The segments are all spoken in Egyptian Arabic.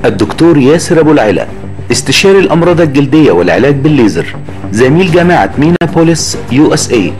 الدكتور ياسر أبو العلا استشاري الأمراض الجلدية والعلاج بالليزر زميل جامعة مينابوليس يو اس اي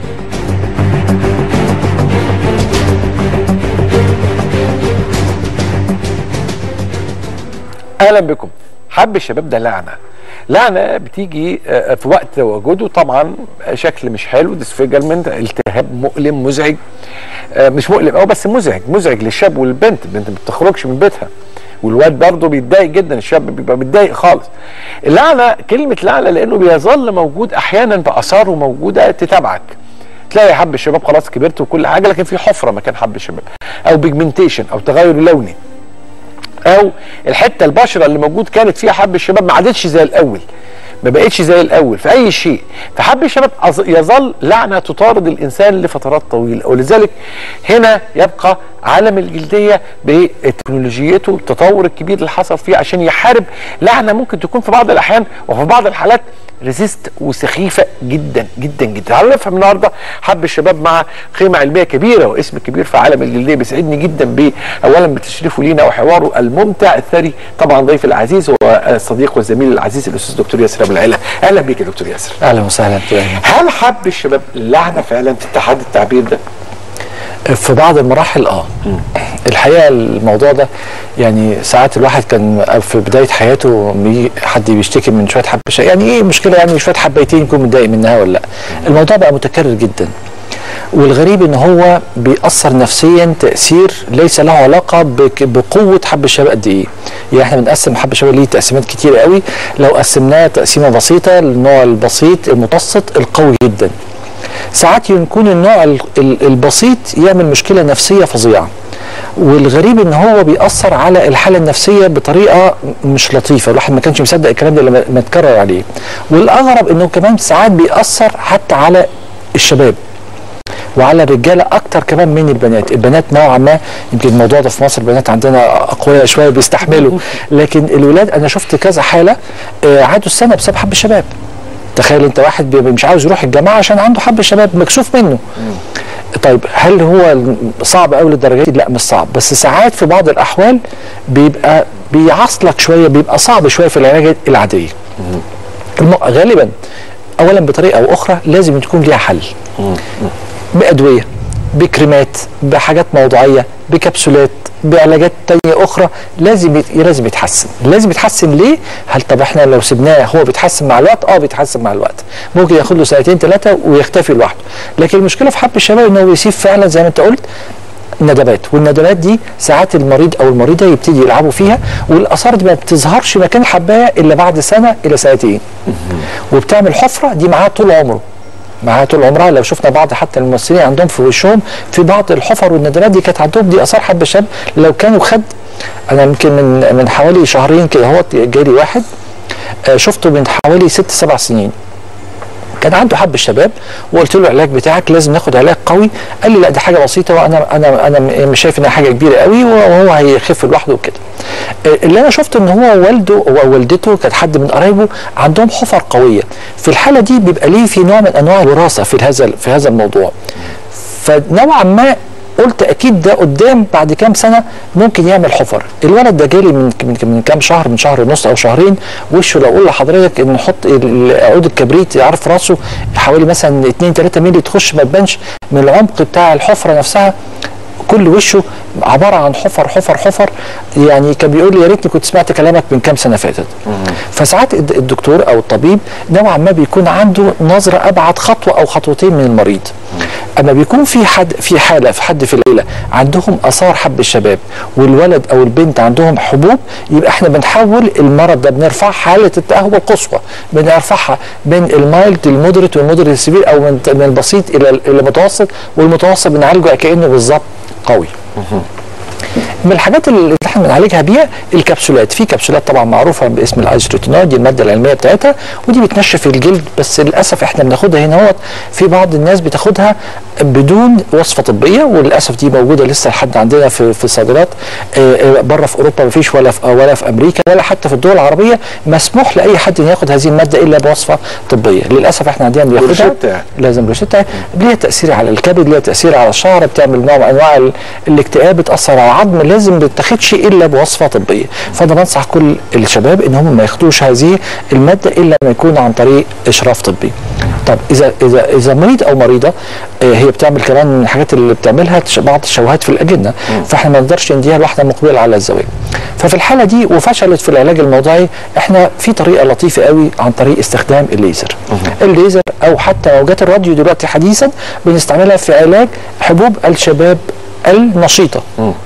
اهلا بكم حب الشباب ده لعنه لعنه بتيجي آه، في وقت وجوده طبعا شكل مش حلو ديسفيجرمنت التهاب مؤلم مزعج آه، مش مؤلم قوي بس مزعج مزعج للشاب والبنت البنت ما بتخرجش من بيتها والواد برضه بيتضايق جدا الشاب بيبقى متضايق خالص اللعنه كلمه لعنه لانه بيظل موجود احيانا باثاره موجوده تتابعك تلاقي حب الشباب خلاص كبرت وكل حاجه لكن في حفره مكان حب الشباب او بيجمنتيشن او تغير لوني او الحته البشره اللي موجود كانت فيها حب الشباب ما عادتش زي الاول ما بقتش زي الاول في اي شيء فحب الشباب أظ- يظل لعنه تطارد الانسان لفترات طويله ولذلك هنا يبقى عالم الجلديه بتكنولوجيته التطور الكبير اللي حصل فيه عشان يحارب لعنه ممكن تكون في بعض الاحيان وفي بعض الحالات ريزيست وسخيفه جدا جدا جدا تعالوا نفهم النهارده حب الشباب مع قيمه علميه كبيره واسم كبير في عالم الجلديه بيسعدني جدا ب اولا بتشريفه لينا وحواره الممتع الثري طبعا ضيف العزيز هو الصديق والزميل العزيز الاستاذ دكتور ياسر ابو العلا اهلا بيك يا دكتور ياسر اهلا وسهلا دكتور هل حب الشباب لعنه فعلا في اتحاد التعبير ده؟ في بعض المراحل اه الحقيقه الموضوع ده يعني ساعات الواحد كان في بدايه حياته بيجي حد بيشتكي من شويه حب شيء يعني ايه مشكله يعني شويه حبيتين يكون متضايق منها ولا لا الموضوع بقى متكرر جدا والغريب ان هو بيأثر نفسيا تأثير ليس له علاقة بك- بقوة حب الشباب قد ايه يعني احنا بنقسم حب الشباب ليه تقسيمات كتيرة قوي لو قسمناها تقسيمة بسيطة النوع البسيط المتوسط القوي جدا ساعات يكون النوع ال- ال- البسيط يعمل مشكلة نفسية فظيعة والغريب ان هو بيأثر على الحالة النفسية بطريقة مش لطيفة الواحد ما كانش مصدق الكلام ده لما ما اتكرر عليه والاغرب انه كمان ساعات بيأثر حتى على الشباب وعلى الرجاله اكتر كمان من البنات البنات نوعا ما يمكن الموضوع ده في مصر البنات عندنا اقوياء شويه بيستحملوا لكن الولاد انا شفت كذا حاله آه، عادوا السنه بسبب حب الشباب تخيل انت واحد بيبقى مش عاوز يروح الجامعه عشان عنده حب الشباب مكسوف منه طيب هل هو صعب قوي للدرجه دي؟ لا مش صعب بس ساعات في بعض الاحوال بيبقى بيعصلك شويه بيبقى صعب شويه في العلاجات العاديه الم- غالبا اولا بطريقه او اخرى لازم تكون ليها حل بادويه بكريمات بحاجات موضوعيه بكبسولات بعلاجات تانية اخرى لازم يت... لازم يتحسن لازم يتحسن ليه هل طب احنا لو سبناه هو بيتحسن مع الوقت اه بيتحسن مع الوقت ممكن ياخد له سنتين ثلاثه ويختفي لوحده لكن المشكله في حب الشباب ان هو بيسيب فعلا زي ما انت قلت ندبات والندبات دي ساعات المريض او المريضه يبتدي يلعبوا فيها والاثار دي ما بتظهرش مكان الحبايه الا بعد سنه الى سنتين وبتعمل حفره دي معاها طول عمره معاها طول عمرها لو شفنا بعض حتى الممثلين عندهم في وشهم في بعض الحفر والندبات دي كانت عندهم دي اثار حب الشاب لو كانوا خد انا يمكن من من حوالي شهرين كده هو جالي واحد آه، شفته من حوالي ست سبع سنين كان عنده حب الشباب وقلت له العلاج بتاعك لازم ناخد علاج قوي قال لي لا دي حاجه بسيطه وانا انا انا م- مش شايف انها حاجه كبيره قوي وهو هيخف لوحده وكده آه، اللي انا شفته ان هو والده او والدته كانت حد من قرايبه عندهم حفر قويه في الحاله دي بيبقى ليه في نوع من انواع الوراثه في هذا في هذا الموضوع فنوعا ما قلت اكيد ده قدام بعد كام سنه ممكن يعمل حفر الولد ده جالي من من من كام شهر من شهر ونص او شهرين وشه لو اقول لحضرتك ان نحط ال- عود الكبريت عارف راسه حوالي مثلا 2 3 مللي تخش ما تبانش من العمق بتاع الحفره نفسها كل وشه عباره عن حفر حفر حفر يعني كان بيقول لي يا ريتني كنت سمعت كلامك من كام سنه فاتت فساعات الد- الدكتور او الطبيب نوعا ما بيكون عنده نظره ابعد خطوه او خطوتين من المريض اما بيكون في حد في حاله في حد في العيله عندهم اثار حب الشباب والولد او البنت عندهم حبوب يبقى احنا بنحول المرض ده بنرفع حاله التاهب القصوى بنرفعها من المايلد للمودريت والمودريت السبير او من من البسيط الى الى المتوسط والمتوسط بنعالجه كانه بالظبط قوي من الحاجات اللي احنا بنعالجها بيها الكبسولات في كبسولات طبعا معروفه باسم الايزوتينول دي الماده العلميه بتاعتها ودي بتنشف الجلد بس للاسف احنا بناخدها هنا هوت في بعض الناس بتاخدها بدون وصفه طبيه وللاسف دي موجوده لسه لحد عندنا في في الصادرات آه، آه، بره في اوروبا مفيش ولا في ولا في امريكا ولا حتى في الدول العربيه مسموح لاي حد ان ياخد هذه الماده الا بوصفه طبيه للاسف احنا عندنا بياخدها روشتة يعني. لازم روشتة ليها تاثير على الكبد ليها تاثير على الشعر بتعمل نوع من انواع ال- الاكتئاب بتاثر على العظم اللي لازم ما تتاخدش الا بوصفه طبيه فانا بنصح كل الشباب ان هم ما ياخدوش هذه الماده الا ما يكون عن طريق اشراف طبي طب اذا اذا اذا مريض او مريضه آه، هي بتعمل كمان من الحاجات اللي بتعملها تش- بعض الشوهات في الاجنه فاحنا ما نقدرش نديها لواحده مقبله على الزواج ففي الحاله دي وفشلت في العلاج الموضعي احنا في طريقه لطيفه قوي عن طريق استخدام الليزر الليزر او حتى موجات الراديو دلوقتي حديثا بنستعملها في علاج حبوب الشباب النشيطه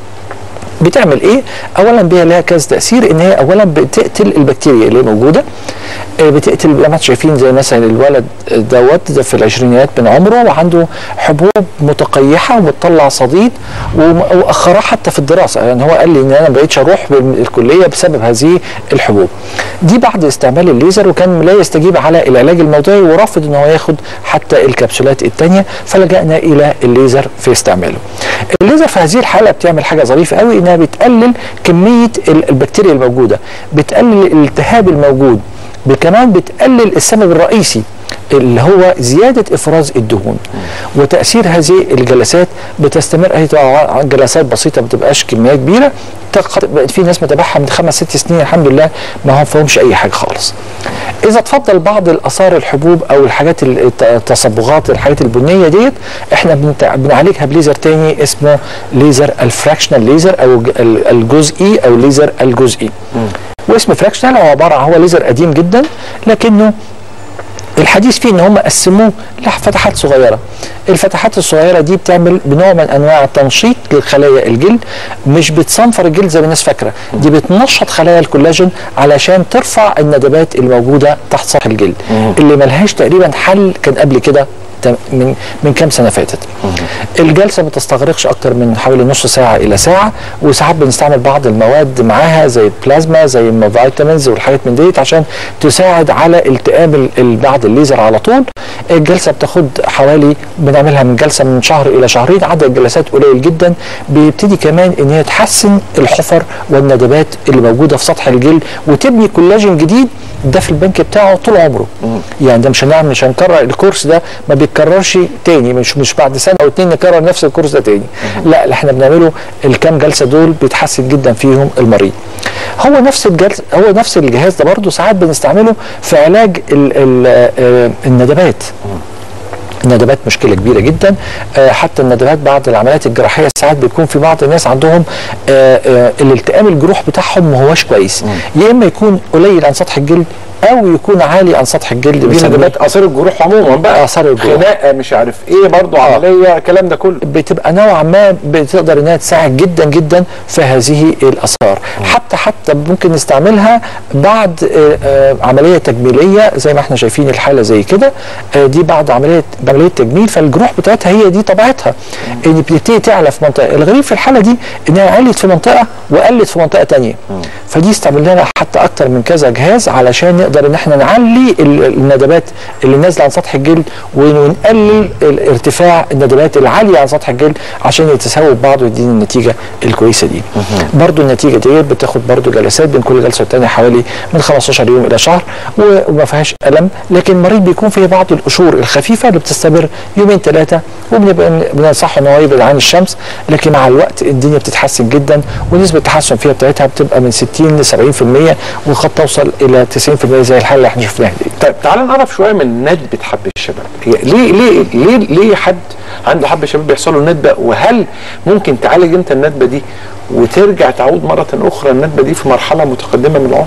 بتعمل ايه؟ اولا بيها لها كذا تاثير ان هي اولا بتقتل البكتيريا اللي موجوده آه، بتقتل زي ما انتم شايفين زي مثلا الولد دوت ده في العشرينيات من عمره وعنده حبوب متقيحه وبتطلع صديد وم- واخراه حتى في الدراسه يعني هو قال لي ان انا ما بقيتش اروح بالكليه بسبب هذه الحبوب. دي بعد استعمال الليزر وكان لا يستجيب على العلاج الموضعي ورافض ان هو ياخد حتى الكبسولات الثانيه فلجأنا الى الليزر في استعماله. الليزر في هذه الحاله بتعمل حاجه ظريفه قوي انها بتقلل كميه ال- البكتيريا الموجوده، بتقلل الالتهاب الموجود، ب- كمان بتقلل السبب الرئيسي اللي هو زيادة إفراز الدهون وتأثير هذه الجلسات بتستمر هي طبعاً جلسات بسيطة ما بتبقاش كميات كبيرة تق- بقت في ناس متابعها من خمس ست سنين الحمد لله ما هم فيهمش أي حاجة خالص إذا تفضل بعض الآثار الحبوب أو الحاجات ال- الت- التصبغات الحاجات البنية ديت إحنا بنتع- بنعالجها بليزر تاني اسمه ليزر الفراكشنال ليزر أو ج- ال- الجزئي أو ليزر الجزئي واسم فراكشنال هو عبارة هو ليزر قديم جدا لكنه الحديث فيه ان هم قسموه لفتحات صغيره الفتحات الصغيره دي بتعمل بنوع من انواع التنشيط لخلايا الجلد مش بتصنفر الجلد زي ما الناس فاكره دي بتنشط خلايا الكولاجين علشان ترفع الندبات الموجوده تحت سطح الجلد اللي ملهاش تقريبا حل كان قبل كده تم- من من كام سنه فاتت الجلسه ما تستغرقش اكتر من حوالي نص ساعه الى ساعه وساعات بنستعمل بعض المواد معاها زي البلازما زي الفيتامينز والحاجات من ديت عشان تساعد على التئام ال- ال- بعد الليزر على طول الجلسه بتاخد حوالي بنعملها من جلسه من شهر الى شهرين عدد الجلسات قليل جدا بيبتدي كمان ان هي تحسن الحفر والندبات اللي موجوده في سطح الجلد وتبني كولاجين جديد ده في البنك بتاعه طول عمره يعني ده مش هنعمل مش هنكرر الكورس ده ما بيتكررش تاني مش مش بعد سنه او اتنين نكرر نفس الكورس ده تاني لا اللي احنا بنعمله الكام جلسه دول بيتحسن جدا فيهم المريض هو نفس الجلسه هو نفس الجهاز ده برضه ساعات بنستعمله في علاج ال ال آه، الندبات الندبات مشكله كبيره جدا آه، حتى الندبات بعد العمليات الجراحيه ساعات بيكون في بعض الناس عندهم آه، آه، الالتئام الجروح بتاعهم ما هوش كويس يا اما يكون قليل عن سطح الجلد او يكون عالي عن سطح الجلد دي بنسميه ندبات اثار الجروح عموما بقى آثار الجروح. خناقه مش عارف ايه برضو عمليه الكلام ده كله بتبقى نوعا ما بتقدر انها تساعد جدا جدا في هذه الاثار حتى حتى ممكن نستعملها بعد آه، آه، عمليه تجميليه زي ما احنا شايفين الحاله زي كده آه، دي بعد عمليه عمليه تجميل فالجروح بتاعتها هي دي طبيعتها ان بتبتدي تعلى في منطقه الغريب في الحاله دي انها علت في منطقه وقلت في منطقه تانية فدي استعملنا لها حتى اكتر من كذا جهاز علشان نقدر ان احنا نعلي ال- الندبات اللي نازله عن سطح الجلد ونقلل ال- ارتفاع الندبات العاليه عن سطح الجلد عشان يتساووا ببعض ويدينا النتيجه الكويسه دي. برضو النتيجه دي بتاخد برضو جلسات بين كل جلسه والتانيه حوالي من 15 يوم الى شهر و- وما فيهاش الم لكن المريض بيكون فيه بعض القشور الخفيفه اللي بتستمر يومين ثلاثه وبنبقى بننصحه ان هو يبعد عن الشمس لكن مع الوقت الدنيا بتتحسن جدا ونسبه التحسن فيها بتاعتها بتبقى من 60 ل 70% وقد توصل الى 90% زي الحاله اللي احنا شفناها دي. طيب تعال نعرف شويه من ندبه حب الشباب هي ليه ليه ليه ليه حد عنده حب الشباب بيحصل له ندبه وهل ممكن تعالج انت الندبه دي وترجع تعود مره اخرى الندبه دي في مرحله متقدمه من العمر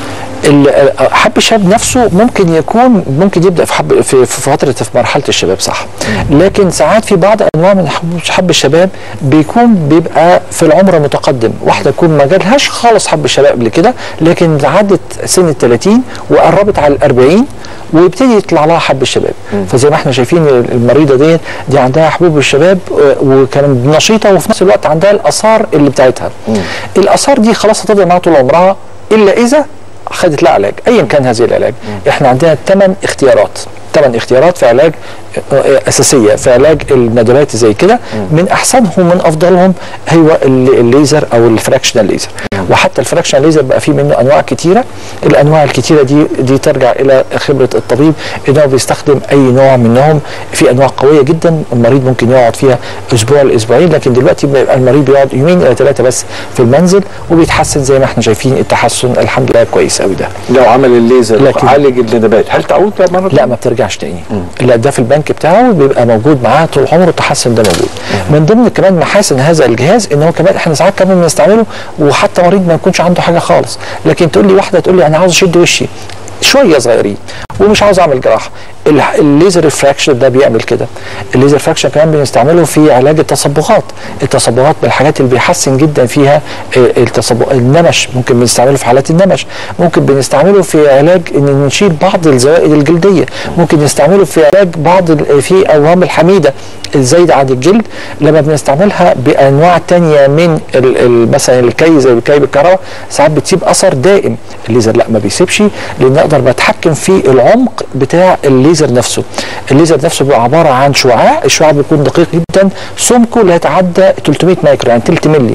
ال- حب الشباب نفسه ممكن يكون ممكن يبدا في حب في في فتره في مرحله الشباب صح لكن ساعات في بعض انواع من حب- حب الشباب بيكون بيبقى في العمر متقدم واحده تكون ما جالهاش خالص حب الشباب قبل كده لكن عدت سن ال 30 وقربت على ال 40 ويبتدي يطلع لها حب الشباب فزي ما احنا شايفين المريضه دي دي عندها حبوب الشباب آه، وكانت نشيطه وفي نفس الوقت عندها الاثار اللي بتاعتها الاثار دي خلاص هتفضل معاها طول عمرها الا اذا خدت لها علاج ايا كان هذه العلاج احنا عندنا ثمان اختيارات ثمان اختيارات في علاج آه، اساسيه في علاج الندبات زي كده من احسنهم ومن افضلهم هو ال- الليزر او الفراكشنال ليزر وحتى الفراكشنال ليزر بقى فيه منه انواع كتيره الانواع الكتيره دي دي ترجع الى خبره الطبيب انه بيستخدم اي نوع منهم في انواع قويه جدا المريض ممكن يقعد فيها اسبوع لاسبوعين لكن دلوقتي بيبقى المريض بيقعد يومين الى ثلاثه بس في المنزل وبيتحسن زي ما احنا شايفين التحسن الحمد لله كويس قوي ده لو عمل الليزر لكن- عالج الندبات هل تعود بقى مره لا ما بترجعش تاني لا ده في البنك بتاعه بيبقى موجود معاه طول عمره التحسن ده موجود من ضمن كمان محاسن هذا الجهاز ان هو كمان احنا ساعات كمان بنستعمله وحتى مريض ما يكونش عنده حاجه خالص لكن تقول لي واحده تقول لي انا عاوز اشد وشي شويه صغيرين ومش عاوز اعمل جراحه ال- الليزر ريفراكشن ده بيعمل كده الليزر ريفراكشن كمان بنستعمله في علاج التصبغات التصبغات من الحاجات اللي بيحسن جدا فيها آه، التصبغ النمش ممكن بنستعمله في حالات النمش ممكن بنستعمله في علاج ان نشيل بعض الزوائد الجلديه ممكن نستعمله في علاج بعض ال- في اوهام الحميده الزايده عن الجلد لما بنستعملها بانواع تانية من ال- ال- مثلا الكي زي الكي بالكهرباء ساعات بتسيب اثر دائم الليزر لا ما بيسيبش لان اقدر بتحكم في العمق بتاع الليزر نفسه الليزر نفسه بيبقى عباره عن شعاع الشعاع بيكون دقيق جدا سمكه لا يتعدى 300 مايكرو يعني تلت ملي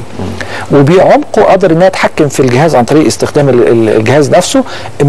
وبعمقه اقدر ان أنا اتحكم في الجهاز عن طريق استخدام ال- ال- الجهاز نفسه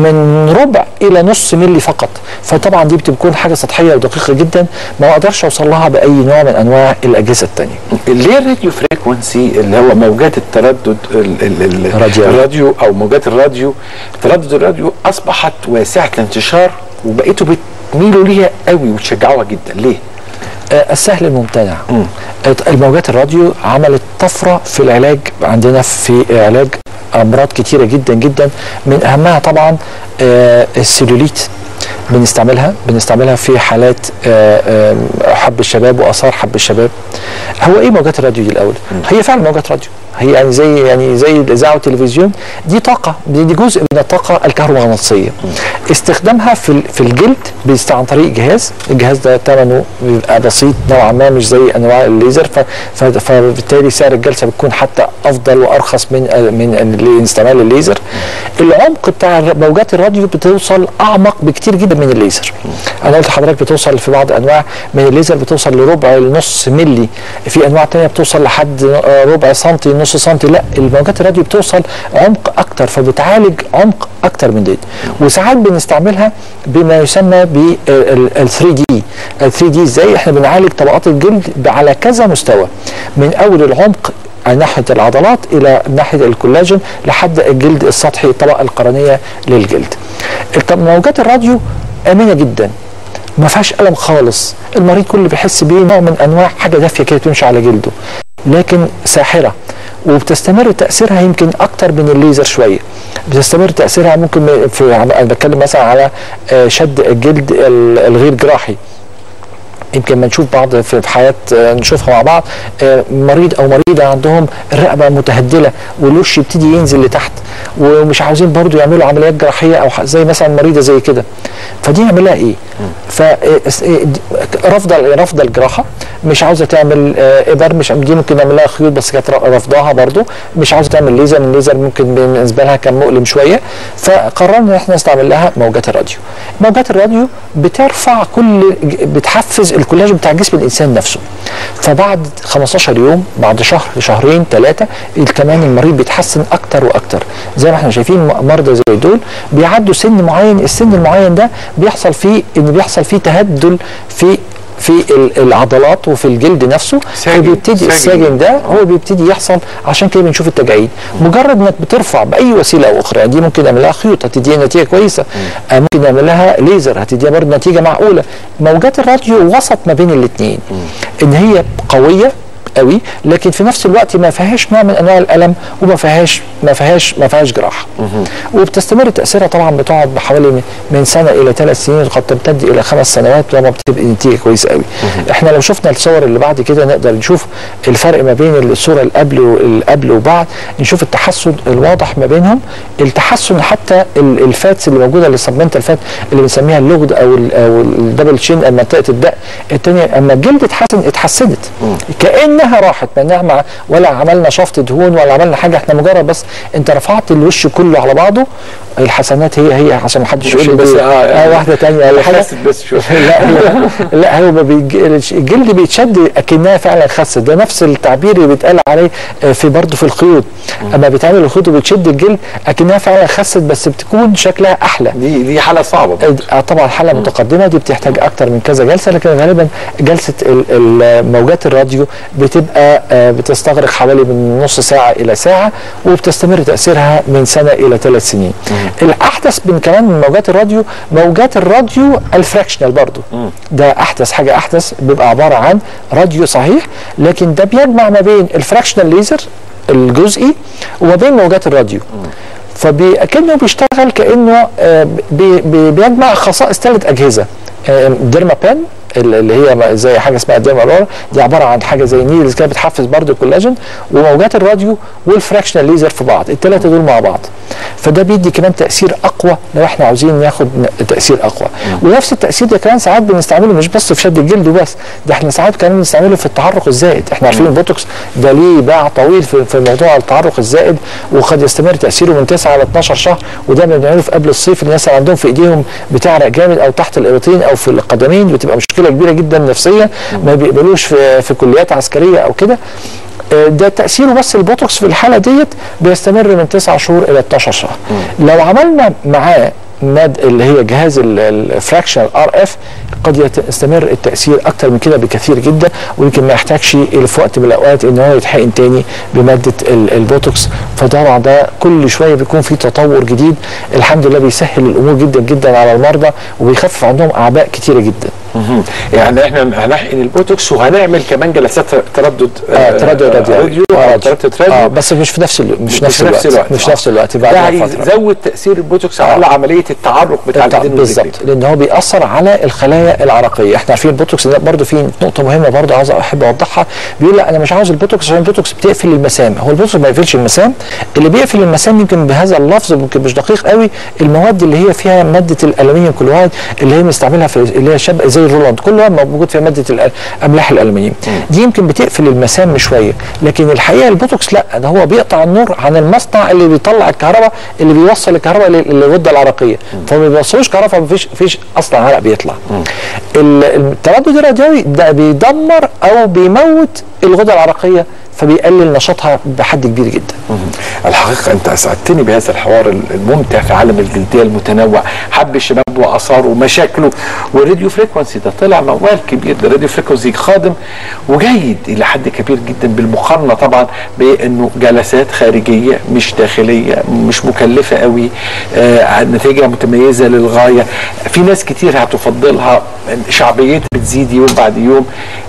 من ربع الى نص ملي فقط فطبعا دي بتكون حاجه سطحيه ودقيقه جدا ما اقدرش اوصل لها باي نوع من انواع الاجهزه الثانيه ليه الراديو فريكونسي اللي هو موجات التردد ال ال ال الراديو. الراديو او موجات الراديو تردد الراديو اصبحت واسعه الانتشار وبقيتوا بتميلوا ليها قوي وتشجعوها جدا ليه؟ آه، السهل الممتنع آه، الموجات الراديو عملت طفرة في العلاج عندنا في علاج أمراض كتيرة جدا جدا من أهمها طبعا آه، السيلوليت بنستعملها بنستعملها في حالات آه، آه، حب الشباب واثار حب الشباب هو ايه موجات الراديو دي الاول هي فعلا موجات راديو هي يعني زي يعني زي الاذاعه والتلفزيون دي طاقه دي دي جزء من الطاقه الكهرومغناطيسيه استخدامها في ال- في الجلد بيست عن طريق جهاز الجهاز ده ثمنه بيبقى بسيط نوعا ما مش زي انواع الليزر ف- ف- فبالتالي سعر الجلسه بتكون حتى افضل وارخص من من من استعمال الليزر العمق بتاع الر- موجات الراديو بتوصل اعمق بكتير جدا من الليزر انا قلت لحضرتك بتوصل في بعض انواع من الليزر بتوصل لربع لنص ملي في انواع تانية بتوصل لحد آه، ربع سنتي نص سنتي لا الموجات الراديو بتوصل عمق اكتر فبتعالج عمق اكتر من ديت وساعات بنستعملها بما يسمى بال 3 دي ال 3 دي ازاي احنا بنعالج طبقات الجلد على كذا مستوى من اول العمق على ناحيه العضلات الى ناحيه الكولاجين لحد الجلد السطحي الطبقه القرنيه للجلد. طب موجات الراديو امنه جدا ما فيهاش الم خالص المريض كل اللي بيحس بيه نوع من انواع حاجه دافيه كده تمشي على جلده لكن ساحره وبتستمر تاثيرها يمكن اكتر من الليزر شويه بتستمر تاثيرها ممكن م- في انا بتكلم مثلا على آه، شد الجلد ال- الغير جراحي يمكن ما نشوف بعض في في حياه آه، نشوفها مع بعض آه، مريض او مريضه عندهم الرقبه متهدله والوش يبتدي ينزل لتحت ومش عاوزين برضو يعملوا عمليات جراحيه او ح- زي مثلا مريضه زي كده فدي نعمل لها ايه؟ فرفض رفض الجراحه مش عاوزه تعمل آه، ابر مش دي ممكن نعمل لها خيوط بس كانت رفضها برضو مش عاوزه تعمل ليزر من الليزر ممكن بالنسبه لها كان مؤلم شويه فقررنا ان احنا نستعمل لها موجات الراديو موجات الراديو بترفع كل بتحفز الكولاجين بتاع جسم الانسان نفسه فبعد 15 يوم بعد شهر شهرين ثلاثه كمان المريض بيتحسن اكتر واكتر زي ما احنا شايفين مرضى زي دول بيعدوا سن معين السن المعين ده بيحصل فيه ان بيحصل فيه تهدل في في ال- العضلات وفي الجلد نفسه ساجن- فبيبتدي ساجن. الساجن ده هو بيبتدي يحصل عشان كده بنشوف التجاعيد مجرد انك بترفع باي وسيله او اخرى يعني دي ممكن نعمل لها خيوط هتديها نتيجه كويسه آه ممكن نعمل لها ليزر هتديها برضه نتيجه معقوله موجات الراديو وسط ما بين الاثنين ان هي قويه قوي لكن في نفس الوقت ما فيهاش نوع من انواع الالم وما فيهاش ما فيهاش ما فيهاش جراحه وبتستمر تاثيرها طبعا بتقعد بحوالي من- من سنه الى ثلاث سنين قد تمتد الى خمس سنوات لما بتبقى نتيجه كويسه قوي احنا لو شفنا الصور اللي بعد كده نقدر نشوف الفرق ما بين الصوره اللي قبل والقبل وبعد نشوف التحسن الواضح ما بينهم التحسن حتى ال- الفاتس اللي موجوده السبمنت الفات اللي بنسميها اللغد او ال او الدبل شين منطقه الدق الثانيه اما الجلد اتحسن اتحسنت كانها كانها راحت معناها مع ولا عملنا شفط دهون ولا عملنا حاجه احنا مجرد بس انت رفعت الوش كله على بعضه الحسنات هي هي عشان ما حدش يقول لي بس دي- آه، يعني اه واحده ثانيه ولا حاجه خست بس شويه لا لا لا هو ما بيج- الجلد بيتشد اكنها فعلا خست ده نفس التعبير اللي بيتقال عليه آه، في برضه في الخيوط اما بيتعمل الخيوط وبتشد الجلد اكنها فعلا خست بس بتكون شكلها احلى دي دي حاله صعبه برضه. آه، طبعا حاله متقدمه دي بتحتاج اكتر من كذا جلسه لكن غالبا جلسه ال- ال- موجات الراديو بتبقى آه، بتستغرق حوالي من نص ساعه الى ساعه وبتستمر تاثيرها من سنه الى ثلاث سنين. الاحدث من كمان من موجات الراديو موجات الراديو الفراكشنال برضو ده احدث حاجه احدث بيبقى عباره عن راديو صحيح لكن ده بيجمع ما بين الفراكشنال ليزر الجزئي وما بين موجات الراديو فكأنه بيشتغل كأنه آه، بي بي بيجمع خصائص ثلاث أجهزة آه، ديرما بان اللي هي زي حاجه اسمها ديرما رولر دي عباره عن حاجه زي نيلز كده بتحفز برضه الكولاجين وموجات الراديو والفراكشنال ليزر في بعض الثلاثه دول مع بعض فده بيدي كمان تاثير اقوى لو احنا عاوزين ناخد ن- تاثير اقوى ونفس التاثير ده كمان ساعات بنستعمله مش بس في شد الجلد وبس ده احنا ساعات كمان بنستعمله في التحرك الزائد احنا عارفين البوتوكس ده ليه باع طويل في, في موضوع التحرك الزائد وقد يستمر تاثيره من 9 ل 12 شهر وده بنعمله في قبل الصيف الناس اللي عندهم في ايديهم بتعرق جامد او تحت الابطين او في القدمين بتبقى مشكله كبيره جدا نفسيه ما بيقبلوش في, في كليات عسكريه او كده آه، ده تاثيره بس البوتوكس في الحاله ديت بيستمر من 9 شهور الى 12 شهر لو عملنا معاه ماد اللي هي جهاز الفراكشنال ار اف قد يستمر التاثير اكتر من كده بكثير جدا ويمكن ما يحتاجش إلى في وقت من الاوقات ان هو يتحقن تاني بماده ال- البوتوكس فطبعا ده كل شويه بيكون في تطور جديد الحمد لله بيسهل الامور جدا جدا على المرضى وبيخفف عندهم اعباء كتيره جدا مهم. يعني احنا هنحقن البوتوكس وهنعمل كمان جلسات تردد آه تردد راديو راديو آه، او راديو. تردد اه راديو بس مش في نفس الوقت مش مش نفس في نفس الوقت الوقت. مش آه. نفس الوقت ده بعد فتره هيزود تاثير البوتوكس على عمليه التعرق بتاع بتاع- الايدين بالظبط والرجلين. لان هو بيأثر على الخلايا العرقيه احنا عارفين البوتوكس ده برضه في نقطه مهمه برضه عاوز احب اوضحها بيقول لا انا مش عاوز البوتوكس عشان البوتوكس بتقفل المسام هو البوتوكس ما بيقفلش المسام اللي بيقفل المسام يمكن بهذا اللفظ ممكن مش دقيق قوي المواد اللي هي فيها ماده الالومنيوم كلورايد اللي هي بنستعملها في اللي هي شبه زي الرولاند كلها موجود فيها ماده الأ- املاح الالومنيوم دي يمكن بتقفل المسام شويه لكن الحقيقه البوتوكس لا ده هو بيقطع النور عن المصنع اللي بيطلع الكهرباء اللي بيوصل الكهرباء لل- للغده العرقيه فما بيوصلوش كهرباء فمفيش فيش اصلا عرق بيطلع ال- التردد الراديوي ده بيدمر او بيموت الغده العرقيه فبيقلل نشاطها بحد كبير جدا الحقيقه انت اسعدتني بهذا الحوار الممتع في عالم الجلديه المتنوع حب الشباب واثاره ومشاكله والراديو فريكونسي ده طلع موال كبير ده راديو فريكونسي خادم وجيد الى حد كبير جدا بالمقارنه طبعا بانه جلسات خارجيه مش داخليه مش مكلفه قوي آه نتيجه متميزه للغايه في ناس كتير هتفضلها شعبيتها بتزيد يوم بعد يوم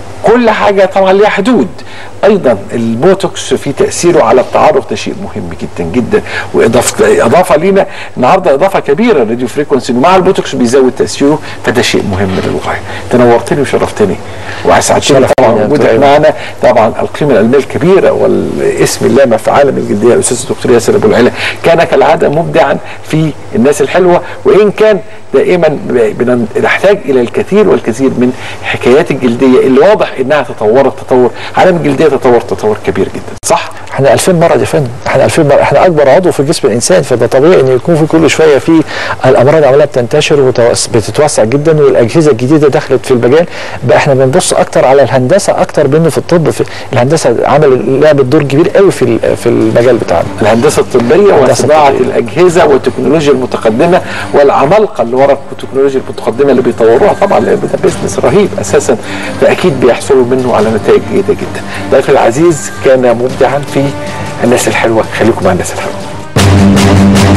كل حاجه طبعا ليها حدود ايضا البوتوكس في تاثيره على التعرق ده شيء مهم جدا جدا واضافه اضافه لينا النهارده اضافه كبيره الراديو فريكونسي ومع البوتوكس بيزود تاثيره فده شيء مهم للغايه تنورتني وشرفتني واسعدتني شرف طبعا لينا يا وجودك دكتور معنا طبعا القيمه العلميه الكبيره والاسم اللامع في عالم الجلديه الاستاذ الدكتور ياسر ابو العلا كان كالعاده مبدعا في الناس الحلوه وان كان دائما بن- بنحتاج الى الكثير والكثير من حكايات الجلديه اللي واضح انها تطورت تطور عالم الجلديه تطور تطور كبير جدا صح احنا 2000 مرض يا فندم احنا 2000 مرض احنا اكبر عضو في جسم الانسان فده طبيعي ان يكون في كل شويه في الامراض عماله بتنتشر وبتتوسع جدا والاجهزه الجديده دخلت في المجال بقى احنا بنبص اكتر على الهندسه اكتر منه في الطب في الهندسه عمل لعبت دور كبير قوي في ال- في المجال بتاعنا الهندسه الطبيه الهندسة وصناعه الطبية. الاجهزه والتكنولوجيا المتقدمه والعمالقه اللي ورا التكنولوجيا المتقدمه اللي بيطوروها طبعا لأن ده بيزنس رهيب اساسا فاكيد بيحصلوا منه على نتائج جيده جدا. ضيفي العزيز كان مبدعا في الناس الحلوه خليكم مع الناس الحلوه.